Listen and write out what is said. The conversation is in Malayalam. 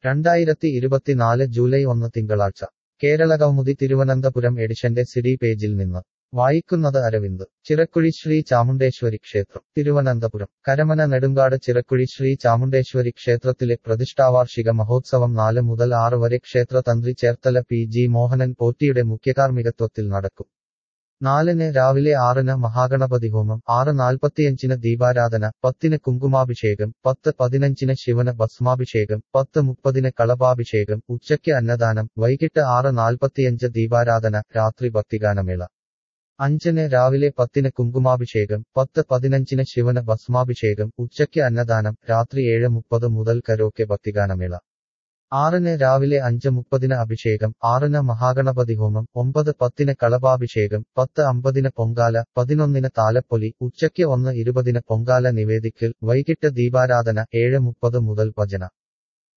രണ്ടായിരത്തി ഇരുപത്തിനാല് ജൂലൈ ഒന്ന് തിങ്കളാഴ്ച കേരളകൗമുദി തിരുവനന്തപുരം എഡിഷന്റെ സിഡി പേജിൽ നിന്ന് വായിക്കുന്നത് അരവിന്ദ് ചിറക്കുഴി ശ്രീ ചാമുണ്ടേശ്വരി ക്ഷേത്രം തിരുവനന്തപുരം കരമന നെടുങ്കാട് ചിറക്കുഴി ശ്രീ ചാമുണ്ടേശ്വരി ക്ഷേത്രത്തിലെ പ്രതിഷ്ഠാവാർഷിക മഹോത്സവം നാല് മുതൽ ആറ് വരെ ക്ഷേത്രതന്ത്രി ചേർത്തല പി ജി മോഹനൻ പോറ്റിയുടെ മുഖ്യകാർമ്മികത്വത്തിൽ നടക്കും നാലിന് രാവിലെ ആറിന് മഹാഗണപതി ഹോമം ആറ് നാൽപ്പത്തിയഞ്ചിന് ദീപാരാധന പത്തിന് കുങ്കുമാഭിഷേകം പത്ത് പതിനഞ്ചിന് ശിവന് ഭസ്മാഭിഷേകം പത്ത് മുപ്പതിന് കളഭാഭിഷേകം ഉച്ചയ്ക്ക് അന്നദാനം വൈകിട്ട് ആറ് നാൽപ്പത്തിയഞ്ച് ദീപാരാധന രാത്രി ഭക്തിഗാനമേള അഞ്ചിന് രാവിലെ പത്തിന് കുങ്കുമാഭിഷേകം പത്ത് പതിനഞ്ചിന് ശിവന് ഭസ്മാഭിഷേകം ഉച്ചയ്ക്ക് അന്നദാനം രാത്രി ഏഴ് മുപ്പത് മുതൽ കരോക്കെ ഭക്തിഗാനമേള ആറിന് രാവിലെ അഞ്ച് മുപ്പതിന് അഭിഷേകം ആറിന് മഹാഗണപതി ഹോമം ഒമ്പത് പത്തിന് കളഭാഭിഷേകം പത്ത് അമ്പതിന് പൊങ്കാല പതിനൊന്നിന് താലപ്പൊലി ഉച്ചയ്ക്ക് ഒന്ന് ഇരുപതിന് പൊങ്കാല നിവേദിക്കൽ വൈകിട്ട് ദീപാരാധന ഏഴ് മുപ്പത് മുതൽ ഭജന